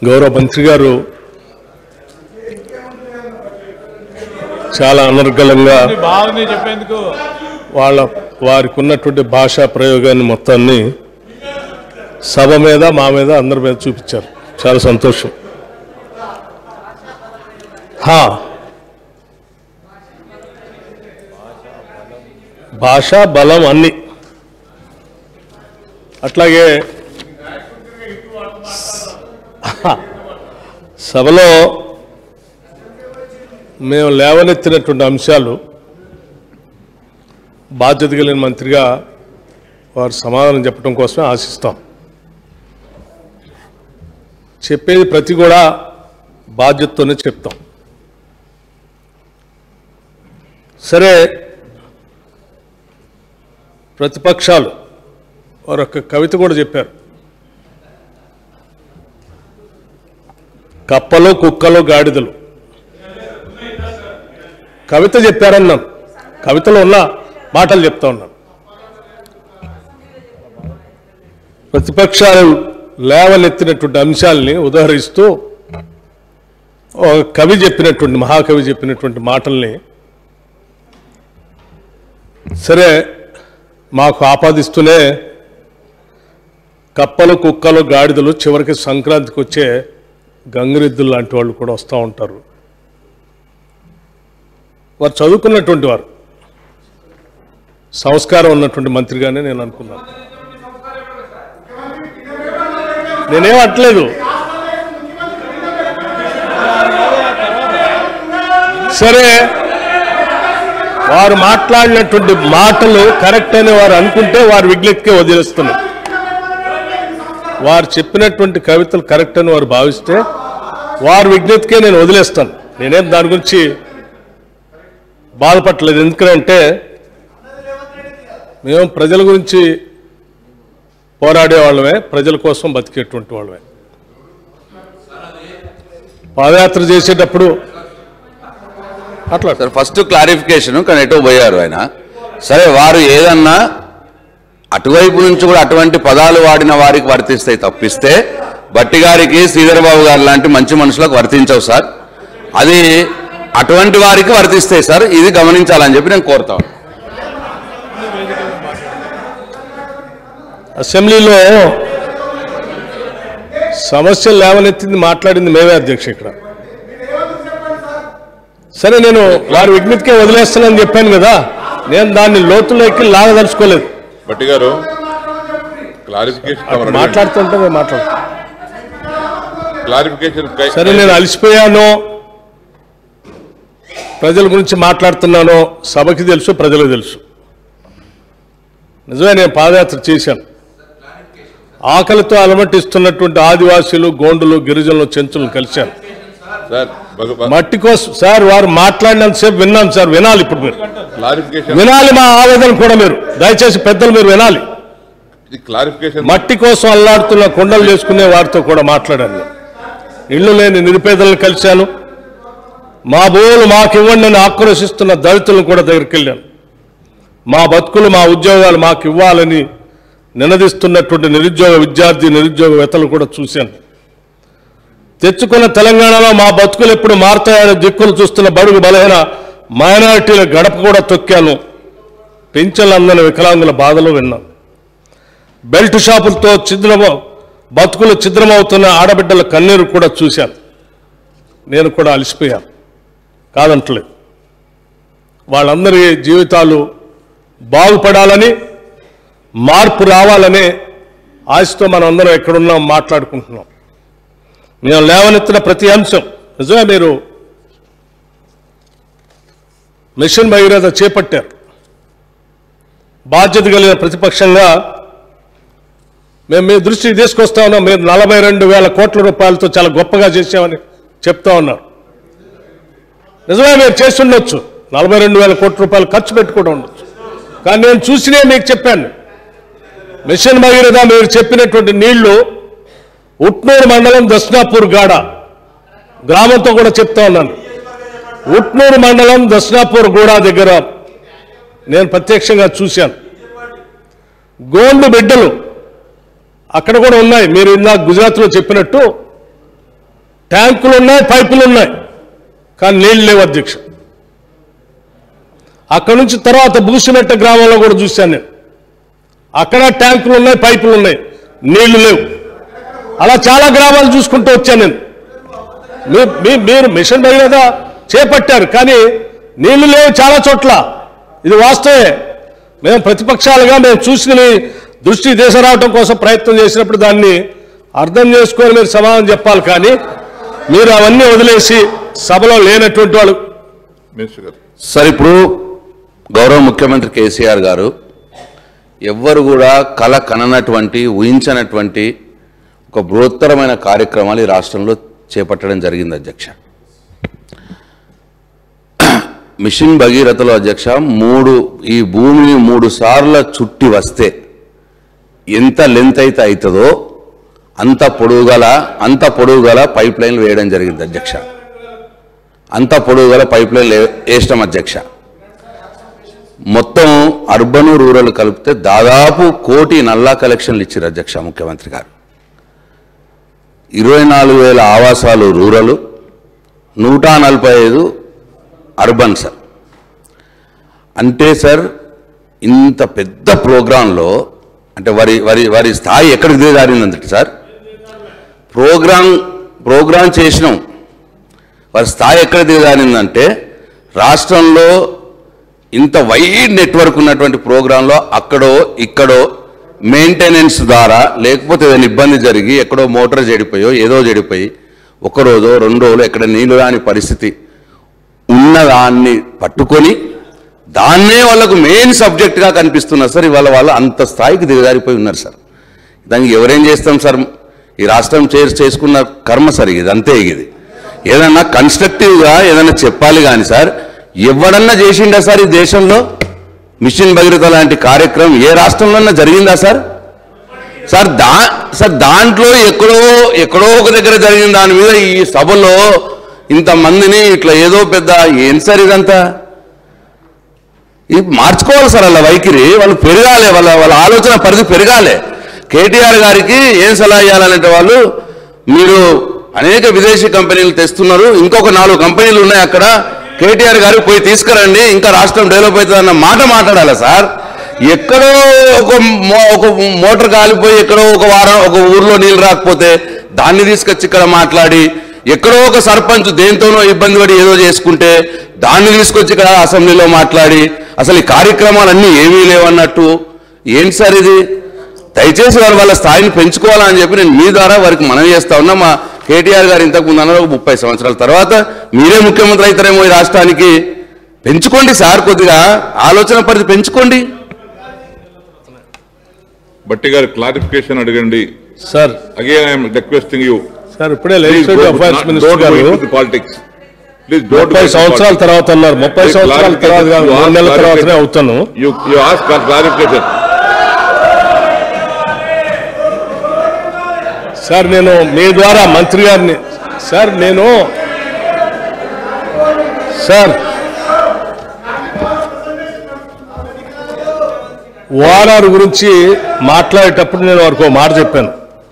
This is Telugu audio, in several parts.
గౌరవ మంత్రి గారు చాలా అనర్గళంగా బాగుంది చెప్పేందుకు వాళ్ళ వారికి ఉన్నటువంటి భాషా ప్రయోగాన్ని మొత్తాన్ని సభ మీద మా మీద అందరి మీద చూపించారు చాలా సంతోషం హా భాష బలం అన్ని అట్లాగే సభలో మేము లేవనెత్తినటువంటి అంశాలు బాధ్యత కలిగిన మంత్రిగా వారు సమాధానం చెప్పడం కోసమే ఆశిస్తాం చెప్పేది ప్రతి కూడా బాధ్యతతోనే చెప్తాం సరే ప్రతిపక్షాలు వారు ఒక కవిత కూడా చెప్పారు కప్పలు కుక్కలు గాడిదలు కవిత చెప్పారన్నాను కవితలో ఉన్న మాటలు చెప్తా ఉన్నాను ప్రతిపక్షాలు లేవనెత్తినటువంటి అంశాలని ఉదాహరిస్తూ ఒక కవి చెప్పినటువంటి మహాకవి చెప్పినటువంటి మాటల్ని సరే మాకు ఆపాదిస్తూనే కప్పలు కుక్కలు గాడిదలు చివరికి సంక్రాంతికి వచ్చే గంగిరెద్దులు లాంటి వాళ్ళు కూడా వస్తూ ఉంటారు వారు చదువుకున్నటువంటి వారు సంస్కారం ఉన్నటువంటి మంత్రిగానే నేను అనుకున్నాను నేనేం అట్లేదు సరే వారు మాట్లాడినటువంటి మాటలు కరెక్ట్ అని వారు అనుకుంటే వారు విజ్ఞప్తికే వదిలేస్తున్నారు వారు చెప్పినటువంటి కవితలు కరెక్ట్ అని వారు భావిస్తే వారి విజ్ఞప్తికే నేను వదిలేస్తాను నేనేం దాని గురించి బాధపడలేదు ఎందుకంటే మేము ప్రజల గురించి పోరాడే వాళ్ళమే ప్రజల కోసం బతికేటువంటి వాళ్ళమే పాదయాత్ర చేసేటప్పుడు అట్లా సార్ ఫస్ట్ క్లారిఫికేషన్ కానీ ఎటో పోయారు ఆయన సరే వారు ఏదన్నా అటువైపు నుంచి కూడా అటువంటి పదాలు వాడిన వారికి వర్తిస్తాయి తప్పిస్తే బట్టి గారికి శ్రీధర్ బాబు గారు లాంటి మంచి మనుషులకు వర్తించవు సార్ అది అటువంటి వారికి వర్తిస్తాయి సార్ ఇది గమనించాలని చెప్పి నేను కోరుతాను అసెంబ్లీలో సమస్యలు లేవనెత్తింది మాట్లాడింది మేమే అధ్యక్ష ఇక్కడ సరే నేను వారి విజ్ఞప్తికే వదిలేస్తానని చెప్పాను కదా నేను దాన్ని లోతులోకి లాగదలుచుకోలేదు భట్టి గారు క్లారిఫికేషన్ అక్కడ మాట్లాడుతుంటే నేను మాట్లాడుతాను క్లారిఫికేషన్ సరే నేను అలసిపోయాను ప్రజల గురించి మాట్లాడుతున్నాను సభకి తెలుసు ప్రజలకు తెలుసు నిజమే నేను పాదయాత్ర చేశాను ఆకలితో అలమటిస్తున్నటువంటి ఆదివాసీలు గోండులు గిరిజనులు చెంచులను కలిశాను సార్ భగ- మట్టి కోసం సార్ వారు మాట్లాడినంతసేపు విన్నాం సార్ వినాలి ఇప్పుడు మీరు క్లారిఫికేషన్ వినాలి మా ఆవేదన కూడా మీరు దయచేసి పెద్దలు మీరు వినాలి ఇది క్లారిఫికేషన్ మట్టి కోసం అల్లాడుతున్న కొండలు చేసుకునే వారితో కూడా మాట్లాడాను నేను. ఇళ్ళు లేని నిరుపేదలను కలిశాను మా భూములు మాకు ఇవ్వండి అని ఆక్రోశిస్తున్న దళితులను కూడా దగ్గరికి వెళ్ళాను మా బతుకులు మా ఉద్యోగాలు మాకు ఇవ్వాలని నినదిస్తున్నటువంటి నిరుద్యోగ విద్యార్థి నిరుద్యోగ వేతలు కూడా చూశాను తెచ్చుకున్న తెలంగాణలో మా బతుకులు ఎప్పుడు మారుతాయని దిక్కులు చూస్తున్న బడుగు బలహీన మైనారిటీల గడప కూడా తొక్కాను పెంచలు అందని వికలాంగుల బాధలు విన్నాను బెల్ట్ షాపులతో ఛిద్రమ బతుకులు ఛిద్రమవుతున్న ఆడబిడ్డల కన్నీరు కూడా చూశాను నేను కూడా అలసిపోయాను కాదంటలేదు వాళ్ళందరి జీవితాలు బాగుపడాలని మార్పు రావాలని ఆశతో మనం అందరం ఎక్కడున్నాం మాట్లాడుకుంటున్నాం మేము లేవనెత్తిన ప్రతి అంశం నిజమే మీరు మిషన్ భగీరథ చేపట్టారు బాధ్యత కలిగిన ప్రతిపక్షంగా మేము మీ దృష్టికి తీసుకొస్తా ఉన్నాం మీరు నలభై రెండు వేల కోట్ల రూపాయలతో చాలా గొప్పగా చేసామని చెప్తా ఉన్నారు నిజమే మీరు చేసి ఉండొచ్చు నలభై రెండు వేల కోట్ల రూపాయలు ఖర్చు పెట్టుకుంటూ ఉండొచ్చు కానీ నేను చూసినే మీకు చెప్పాను మిషన్ భగీరథ మీరు చెప్పినటువంటి నీళ్లు ఉట్నూరు మండలం దర్శనాపూర్ గాడ గ్రామంతో కూడా చెప్తా ఉన్నాను ఉట్నూరు మండలం దర్శనాపూర్ గూడ దగ్గర నేను ప్రత్యక్షంగా చూశాను గోండు బిడ్డలు అక్కడ కూడా ఉన్నాయి మీరు ఇందాక గుజరాత్లో చెప్పినట్టు ట్యాంకులు ఉన్నాయి పైపులు ఉన్నాయి కానీ నీళ్ళు లేవు అధ్యక్ష అక్కడ నుంచి తర్వాత బూసిమెట్ట గ్రామంలో కూడా చూశాను నేను అక్కడ ట్యాంకులు ఉన్నాయి పైపులు ఉన్నాయి నీళ్లు లేవు అలా చాలా గ్రామాలు చూసుకుంటూ వచ్చాను నేను మీ- మీ- మీరు మిషన్ భగీరథ చేపట్టారు కానీ నీళ్లు లేవు చాలా చోట్ల ఇది వాస్తవే మేము ప్రతిపక్షాలుగా మేము చూసుకుని దృష్టి తీసుకురావడం కోసం ప్రయత్నం చేసినప్పుడు దాన్ని అర్థం చేసుకొని మీరు సమాధానం చెప్పాలి కానీ మీరు అవన్నీ వదిలేసి సభలో లేనటువంటి వాళ్ళు మినిస్టర్ గారు సార్ ఇప్పుడు గౌరవ ముఖ్యమంత్రి కేసీఆర్ గారు ఎవ్వరు కూడా కల కననటువంటి ఊహించనటువంటి ఒక బృహత్తరమైన కార్యక్రమాలు ఈ రాష్ట్రంలో చేపట్టడం జరిగింది అధ్యక్ష మిషన్ భగీరథలో అధ్యక్ష మూడు ఈ భూమిని మూడు సార్ల చుట్టి వస్తే ఎంత లెంత్ అయితే అవుతుందో అంత పొడవు గల అంత పొడవు గల పైప్ లైన్లు వేయడం జరిగింది అధ్యక్ష అంత పొడవు గల పైప్ లైన్లు వేయడం అధ్యక్ష మొత్తం అర్బన్ రూరల్ కలిపితే దాదాపు కోటి నల్లా కలెక్షన్లు ఇచ్చారు అధ్యక్ష ముఖ్యమంత్రి గారు ఇరవై నాలుగు వేల ఆవాసాలు రూరల్ నూట నలభై ఐదు అర్బన్ సార్ అంటే సార్ ఇంత పెద్ద ప్రోగ్రాంలో అంటే వారి వారి వారి స్థాయి ఎక్కడికి దిగజారిందంటే సార్ ప్రోగ్రాం ప్రోగ్రాం చేసినాం వారి స్థాయి ఎక్కడ దిగజారిందంటే రాష్ట్రంలో ఇంత వైడ్ నెట్వర్క్ ఉన్నటువంటి ప్రోగ్రాంలో అక్కడో ఇక్కడో మెయింటెనెన్స్ ద్వారా లేకపోతే ఏదైనా ఇబ్బంది జరిగి ఎక్కడో మోటార్ చెడిపోయో ఏదో చెడిపోయి ఒక రోజు రెండు రోజులు ఎక్కడ నీళ్లు రాని పరిస్థితి ఉన్నదాన్ని పట్టుకొని దాన్నే వాళ్ళకు మెయిన్ సబ్జెక్ట్గా కనిపిస్తున్నారు సార్ ఇవాళ వాళ్ళు అంత స్థాయికి దిగజారిపోయి ఉన్నారు సార్ దానికి ఎవరేం చేస్తాం సార్ ఈ రాష్ట్రం చేసి చేసుకున్న కర్మ సార్ ఇది అంతే ఇది ఏదన్నా కన్స్ట్రక్టివ్గా ఏదన్నా చెప్పాలి కానీ సార్ ఎవడన్నా చేసిండా సార్ ఈ దేశంలో మిషన్ భగీరథ లాంటి కార్యక్రమం ఏ రాష్ట్రంలోన్నా జరిగిందా సార్ సార్ దా సార్ దాంట్లో ఎక్కడో ఎక్కడో ఒక దగ్గర జరిగిన దాని మీద ఈ సభలో ఇంతమందిని ఇట్లా ఏదో పెద్ద ఏం సార్ ఇదంతా ఇది మార్చుకోవాలి సార్ వాళ్ళ వైఖరి వాళ్ళు పెరగాలి వాళ్ళ వాళ్ళ ఆలోచన పరిధి పెరగాలి కేటీఆర్ గారికి ఏం సలహా ఇవ్వాలంటే వాళ్ళు మీరు అనేక విదేశీ కంపెనీలు తెస్తున్నారు ఇంకొక నాలుగు కంపెనీలు ఉన్నాయి అక్కడ కేటీఆర్ గారు పోయి తీసుకురండి ఇంకా రాష్ట్రం డెవలప్ అవుతుంది అన్న మాట మాట్లాడాలి సార్ ఎక్కడో ఒక మో- ఒక మోటార్ కాలిపోయి ఎక్కడో ఒక వారం ఒక ఊర్లో నీళ్ళు రాకపోతే దాన్ని తీసుకొచ్చి ఇక్కడ మాట్లాడి ఎక్కడో ఒక సర్పంచ్ దేంతోనో ఇబ్బంది పడి ఏదో చేసుకుంటే దాన్ని తీసుకొచ్చి ఇక్కడ అసెంబ్లీలో మాట్లాడి అసలు ఈ కార్యక్రమాలన్నీ ఏమీ లేవన్నట్టు ఏంటి సార్ ఇది దయచేసి వారు వాళ్ళ స్థాయిని పెంచుకోవాలని చెప్పి నేను మీ ద్వారా వారికి మనవి చేస్తా ఉన్నా మా కేటీఆర్ గారు ఇంతకు ముందు అన్నారు ఒక ముప్పై సంవత్సరాల తర్వాత మీరే ముఖ్యమంత్రి అవుతారేమో ఈ రాష్ట్రానికి పెంచుకోండి సార్ కొద్దిగా ఆలోచన పరిధి పెంచుకోండి బట్టి గారు క్లారిఫికేషన్ అడగండి sir again I'm requesting you sir ఇప్పుడే లెజిస్లేటివ్ అఫైర్స్ మినిస్టర్ గారు పాలిటిక్స్ ప్లీజ్ ముప్పై సంవత్సరాల తర్వాత అన్నారు ముప్పై సంవత్సరాల తర్వాత కాదు మూడు నెలల తర్వాతనే అవుతాను you you ask clarification sir నేను మీ ద్వారా మంత్రి గారిని సార్ నేను సార్ ఓఆర్ఆర్ గురించి మాట్లాడేటప్పుడు నేను వారికి ఒక మాట చెప్పాను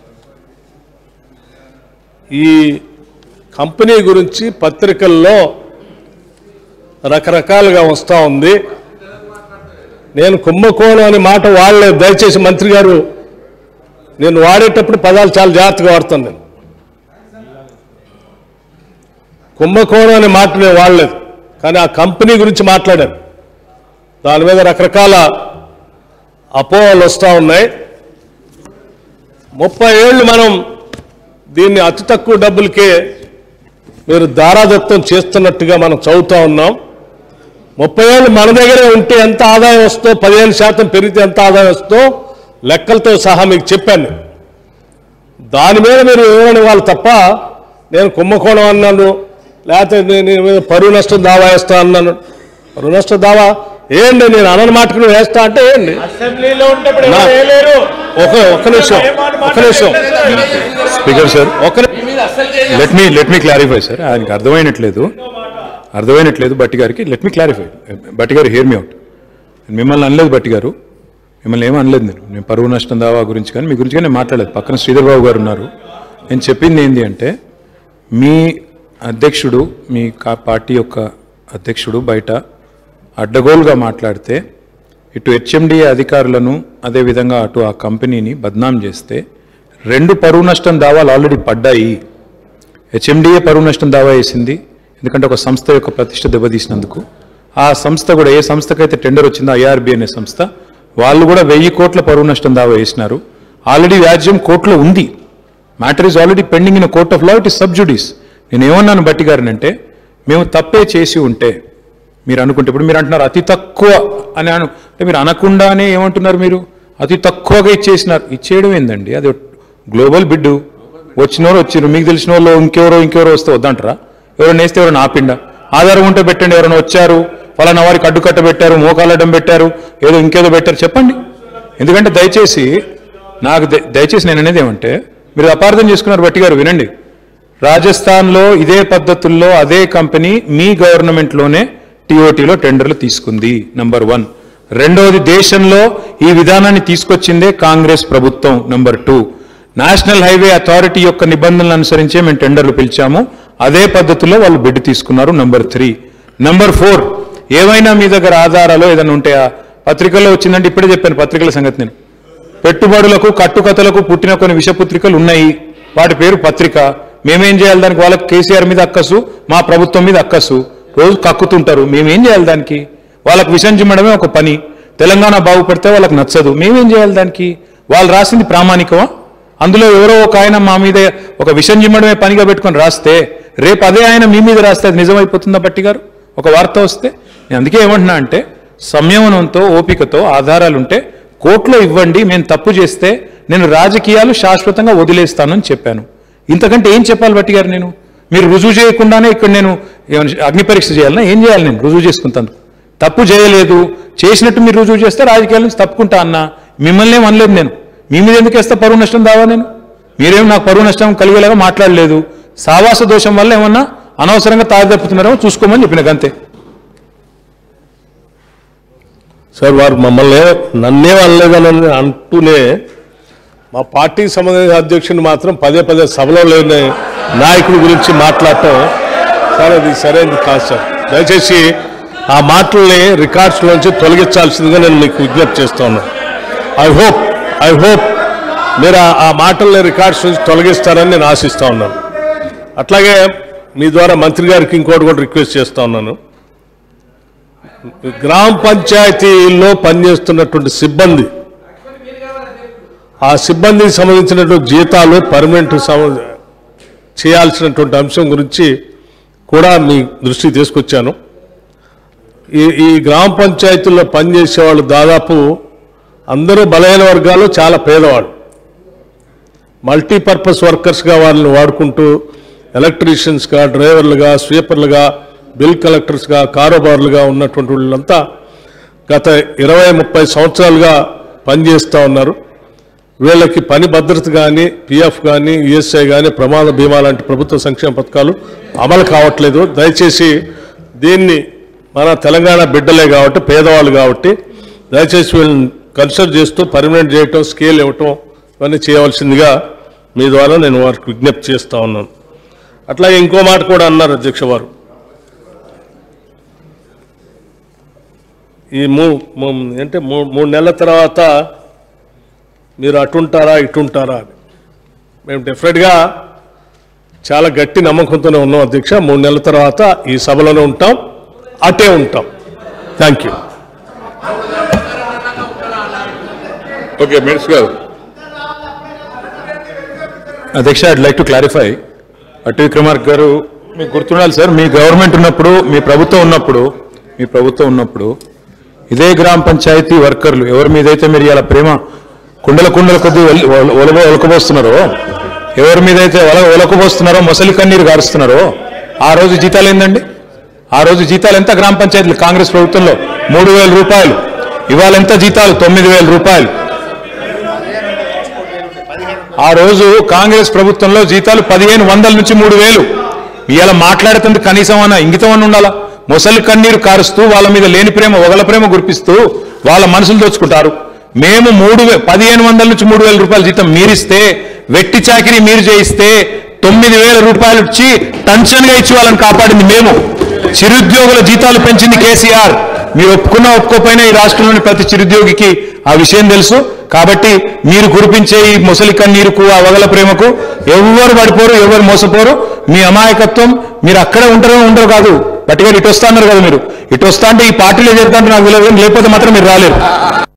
ఈ కంపెనీ గురించి పత్రికల్లో రకరకాలుగా వస్తూ ఉంది నేను కుంభకోణం అనే మాట వాడలేదు దయచేసి మంత్రి గారు నేను వాడేటప్పుడు పదాలు చాలా జాగ్రత్తగా వాడతాను నేను కుంభకోణం అనే మాట నేను వాడలేదు కానీ ఆ కంపెనీ గురించి మాట్లాడాను దాని మీద రకరకాల అపోహలు వస్తూ ఉన్నాయి ముప్పై ఏళ్ళు మనం దీన్ని అతి తక్కువ డబ్బులకే మీరు దారాదత్తం చేస్తున్నట్టుగా మనం చదువుతా ఉన్నాం ముప్పై ఏళ్ళు మన దగ్గరే ఉంటే ఎంత ఆదాయం వస్తుందో పదిహేను శాతం పెరిగితే ఎంత ఆదాయం వస్తుందో లెక్కలతో సహా మీకు చెప్పాను నేను. దాని మీద మీరు వివరణ ఇవ్వాలి తప్ప నేను కుంభకోణం అన్నాను లేకపోతే నేను నీ మీద పరువు నష్టం దావా వేస్తా అన్నాను పరువు నష్టం దావా ఏంటి నేను అనని మాటకు నువ్వు వేస్తా అంటే ఏంటి అసెంబ్లీలో ఉంటే ఇప్పుడు నా- ఎవరు వేయలేరు. ఒక ఒక నిమిషం ఒక నిమిషం స్పీకర్ సార్ ఒక ని- let me let me clarify sir ఆయనకి అర్థమైనట్లేదు అర్థమైనట్లేదు బట్టి గారికి లెట్ మీ క్లారిఫై బట్టి గారు హియర్ మీ అవుట్ మిమ్మల్ని అనలేదు బట్టి గారు మిమ్మల్ని ఏమీ అనలేదు నేను నేను పరువు నష్టం దావా గురించి కానీ మీ గురించి కానీ నేను మాట్లాడలేదు పక్కన శ్రీధర్ బాబు గారు ఉన్నారు నేను చెప్పింది ఏంటి అంటే మీ అధ్యక్షుడు మీ కా- పార్టీ యొక్క అధ్యక్షుడు బయట అడ్డగోలుగా మాట్లాడితే ఇటు హెచ్ఎండిఏ అధికారులను అదేవిధంగా అటు ఆ కంపెనీని బద్నాం చేస్తే రెండు పరువు నష్టం దావాలు ఆల్రెడీ పడ్డాయి హెచ్ఎండిఏ పరువు నష్టం దావా వేసింది ఎందుకంటే ఒక సంస్థ యొక్క ప్రతిష్ట దెబ్బతీసినందుకు ఆ సంస్థ కూడా ఏ సంస్థకైతే టెండర్ వచ్చిందో ఐఆర్బి అనే సంస్థ వాళ్ళు కూడా వెయ్యి కోట్ల పరువు నష్టం దావా వేసినారు ఆల్రెడీ వ్యాజ్యం కోర్టులో ఉంది matter is already pending in court of law it is sub judice నేను ఏమన్నాను బట్టి గారిని అంటే మేము తప్పే చేసి ఉంటే మీరు అనుకుంటే ఇప్పుడు మీరు అంటున్నారు అతి తక్కువ అని అను అంటే మీరు అనకుండానే ఏమంటున్నారు మీరు అతి తక్కువగా ఇచ్చేసినారు ఇచ్చేయడం ఏందండి అది గ్లోబల్ బిడ్డు వచ్చిన వాళ్ళు వచ్చిర్రు మీకు తెలిసిన వాళ్ళు ఇంకెవరో ఇంకెవరో వస్తే వద్దంటారా ఎవరు నేస్తే ఎవరైనా ఆపిండా ఆధారం ఉంటే పెట్టండి ఎవరైనా వచ్చారు ఫలానా వారికి అడ్డుకట్ట పెట్టారు మోకాలడ్డం పెట్టారు ఏదో ఇంకేదో పెట్టారు చెప్పండి ఎందుకంటే దయచేసి నాకు దయ- దయచేసి నేను అనేది ఏమంటే మీరు అపార్థం చేసుకున్నారు బట్టి గారు వినండి రాజస్థాన్లో ఇదే పద్ధతుల్లో అదే కంపెనీ మీ గవర్నమెంట్లోనే టీఓటీలో టెండర్లు తీసుకుంది నంబర్ వన్ రెండవది దేశంలో ఈ విధానాన్ని తీసుకొచ్చిందే కాంగ్రెస్ ప్రభుత్వం number two national highway authority యొక్క నిబంధనలు అనుసరించే మేము టెండర్లు పిలిచాము అదే పద్ధతిలో వాళ్ళు బిడ్ తీసుకున్నారు నంబర్ త్రీ నంబర్ ఫోర్ ఏవైనా మీ దగ్గర ఆధారాలు ఏదైనా ఉంటాయా పత్రికల్లో వచ్చిందంటే ఇప్పుడే చెప్పాను పత్రికల సంగతి నేను పెట్టుబడులకు కట్టుకథలకు పుట్టిన కొన్ని విషపుత్రికలు ఉన్నాయి వాటి పేరు పత్రిక మేమేం చేయాలి దానికి వాళ్ళకి కేసీఆర్ మీద అక్కసు మా ప్రభుత్వం మీద అక్కసు రోజు కక్కుతుంటారు మేమేం చేయాలి దానికి వాళ్ళకి విషం చిమ్మడమే ఒక పని తెలంగాణ బాగుపడితే వాళ్ళకి నచ్చదు మేమేం చేయాలి దానికి వాళ్ళు రాసింది ప్రామాణికమా అందులో ఎవరో ఒక ఆయన మా మీద ఒక విషం చిమ్మడమే పనిగా పెట్టుకొని రాస్తే రేపు అదే ఆయన మీ మీద రాస్తే అది నిజమైపోతుందా బట్టి గారు ఒక వార్త వస్తే నేను అందుకే ఏమంటున్నా అంటే సంయమనంతో ఓపికతో ఆధారాలుంటే కోర్టులో ఇవ్వండి మేము తప్పు చేస్తే నేను రాజకీయాలు శాశ్వతంగా వదిలేస్తానని చెప్పాను ఇంతకంటే ఏం చెప్పాలి బట్టి గారు నేను మీరు రుజువు చేయకుండానే ఇక్కడ నేను ఏమైనా అగ్ని పరీక్ష చేయాలన్నా ఏం చేయాలి నేను రుజువు చేసుకుంటాను తప్పు చేయలేదు చేసినట్టు మీరు రుజువు చేస్తే రాజకీయాల నుంచి తప్పుకుంటా అన్నా మిమ్మల్ని ఏం అనలేదు నేను మీ మీద ఎందుకు వేస్తా పరువు నష్టం దావా నేను మీరేం నాకు పరువు నష్టం కలిగేలాగా మాట్లాడలేదు సావాస దోషం వల్ల ఏమన్నా అనవసరంగా తాగిదప్పుతున్నారేమో చూసుకోమని చెప్పిన అంతే సార్ వారు మమ్మల్ని నన్నే అనలేదని అంటూనే మా పార్టీకి సంబంధించిన అధ్యక్షుని మాత్రం పదే పదే సభలో లేని నాయకుడి గురించి మాట్లాడటం సార్ అది సరైనది కాదు సార్ దయచేసి ఆ మాటల్ని రికార్డ్స్లోంచి తొలగించాల్సిందిగా నేను మీకు విజ్ఞప్తి చేస్తా ఉన్నాను ఐ హోప్ ఐ హోప్ మీరు ఆ- ఆ మాటల్ని రికార్డ్స్ నుంచి తొలగిస్తారని నేను ఆశిస్తా ఉన్నాను అట్లాగే మీ ద్వారా మంత్రి గారికి ఇంకోటి కూడా రిక్వెస్ట్ చేస్తా ఉన్నాను గ్రామ పంచాయతీల్లో పనిచేస్తున్నటువంటి సిబ్బంది ఆ సిబ్బందికి సంబంధించినటువంటి జీతాలు పర్మనెంట్ సమ- చేయాల్సినటువంటి అంశం గురించి కూడా మీ దృష్టికి తీసుకొచ్చాను ఈ ఈ గ్రామ పంచాయతీల్లో పనిచేసే వాళ్ళు దాదాపు అందరూ బలహీన వర్గాలు చాలా పేదవాళ్ళు మల్టీపర్పస్ వర్కర్స్గా వాళ్ళని వాడుకుంటూ ఎలక్ట్రీషియన్స్గా డ్రైవర్లుగా స్వీపర్లుగా బిల్ కలెక్టర్స్గా కారోబార్లుగా ఉన్నటువంటి వాళ్ళంతా గత ఇరవై ముప్పై సంవత్సరాలుగా పనిచేస్తూ ఉన్నారు వీళ్ళకి పని భద్రత కానీ పిఎఫ్ కానీ ఈఎస్ఐ కానీ ప్రమాద బీమా లాంటి ప్రభుత్వ సంక్షేమ పథకాలు అమలు కావట్లేదు దయచేసి దీన్ని మన తెలంగాణ బిడ్డలే కాబట్టి పేదవాళ్ళు కాబట్టి దయచేసి వీళ్ళని కన్సిడర్ చేస్తూ పర్మనెంట్ చేయటం స్కేల్ ఇవ్వటం ఇవన్నీ చేయవలసిందిగా మీ ద్వారా నేను వారికి విజ్ఞప్తి చేస్తా ఉన్నాను అట్లాగే ఇంకో మాట కూడా అన్నారు అధ్యక్ష వారు ఈ మూ మూ- అంటే మూ- మూడు నెలల తర్వాత మీరు అటుంటారా ఇటుంటారా అని మేము డెఫినెట్గా చాలా గట్టి నమ్మకంతోనే ఉన్నాం అధ్యక్ష మూడు నెలల తర్వాత ఈ సభలోనే ఉంటాం అటే ఉంటాం థ్యాంక్ యూ ఓకే మినిట్స్ గారు అధ్యక్ష ఐడ్ లైక్ టు క్లారిఫై అటు విక్రమార్క్ గారు మీకు గుర్తుండాలి సార్ మీ గవర్నమెంట్ ఉన్నప్పుడు మీ ప్రభుత్వం ఉన్నప్పుడు మీ ప్రభుత్వం ఉన్నప్పుడు ఇదే గ్రామ పంచాయతీ వర్కర్లు ఎవరి మీదైతే మీరు ఇలా ప్రేమ కుండల కుండల కొద్ది ఒలబ ఒలకబోస్తున్నారో ఎవరి మీదైతే ఒల ఒలకబోస్తున్నారో మొసలి కన్నీరు గారుస్తున్నారో ఆ రోజు జీతాలు ఏందండి ఆ రోజు జీతాలు ఎంత గ్రామ పంచాయతీలు కాంగ్రెస్ ప్రభుత్వంలో మూడు వేల రూపాయలు ఇవాళ ఎంత జీతాలు తొమ్మిది వేల రూపాయలు ఆ రోజు కాంగ్రెస్ ప్రభుత్వంలో జీతాలు పదిహేను వందల నుంచి మూడు వేలు ఇవాళ మాట్లాడుతుంది కనీసం అన్న ఇంగితం అని ఉండాలా మొసలి కన్నీరు కారుస్తూ వాళ్ళ మీద లేని ప్రేమ ఒకల ప్రేమ గురిపిస్తూ వాళ్ళ మనసులు దోచుకుంటారు మేము మూడు వే- పదిహేను వందల నుంచి మూడు వేల రూపాయల జీతం మీరిస్తే వెట్టి చాకిరీ మీరు చేయిస్తే తొమ్మిది వేల రూపాయలు ఇచ్చి టెన్షన్గా ఇచ్చి వాళ్ళని కాపాడింది మేము చిరుద్యోగుల జీతాలు పెంచింది కేసీఆర్ మీరు ఒప్పుకున్నా ఒప్పుకోపోయినా ఈ రాష్ట్రంలోని ప్రతి చిరుద్యోగికి ఆ విషయం తెలుసు కాబట్టి మీరు కురిపించే ఈ ముసలి కన్నీరుకు ఆ వగల ప్రేమకు ఎవరు పడిపోరు ఎవరు మోసపోరు మీ అమాయకత్వం మీరు అక్కడే ఉంటారో ఉండరు కాదు బట్టిగా ఇటు వస్తా అన్నారు కదా మీరు ఇటు వస్తా అంటే ఈ పార్టీలో చేరుతా అంటే నాకు తెలియదు కానీ లేకపోతే మాత్రం మీరు రాలేరు